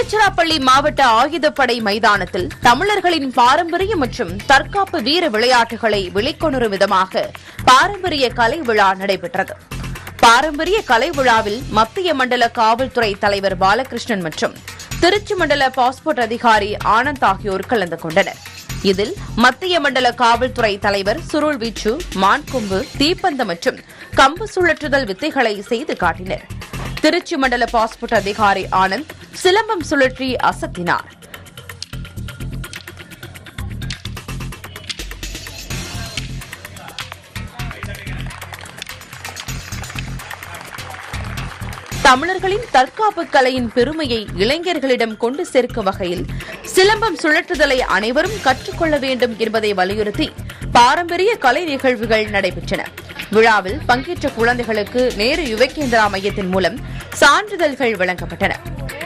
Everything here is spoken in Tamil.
திருச்சிராப்பள்ளி மாவட்ட ஆயுதப்படை மைதானத்தில் தமிழர்களின் பாரம்பரிய மற்றும் தற்காப்பு வீர விளையாட்டுகளை வெளிக்கொணரும் விதமாக பாரம்பரிய கலை விழா நடைபெற்றது பாரம்பரிய கலை விழாவில் மத்திய மண்டல காவல்துறை தலைவர் பாலகிருஷ்ணன் மற்றும் திருச்சி மண்டல பாஸ்போர்ட் அதிகாரி ஆனந்த் ஆகியோர் கலந்து கொண்டனர் இதில் மத்திய மண்டல காவல்துறை தலைவர் சுருள் வீச்சு மான்கொம்பு தீப்பந்தம் மற்றும் கம்பு சுழற்றுதல் வித்தைகளை செய்து காட்டினர் திருச்சி மண்டல பாஸ்போர்ட் அதிகாரி ஆனந்த் சிலம்பம் சுழற்றி அசத்தினார் தமிழர்களின் தற்காப்பு கலையின் பெருமையை இளைஞர்களிடம் கொண்டு சேர்க்கும் வகையில் சிலம்பம் சுழற்றுதலை அனைவரும் கற்றுக்கொள்ள வேண்டும் என்பதை வலியுறுத்தி பாரம்பரிய கலை நிகழ்வுகள் நடைபெற்றன விழாவில் பங்கேற்ற குழந்தைகளுக்கு நேரு யுவகேந்திரா மையத்தின் மூலம் சான்றிதழ்கள் வழங்கப்பட்டன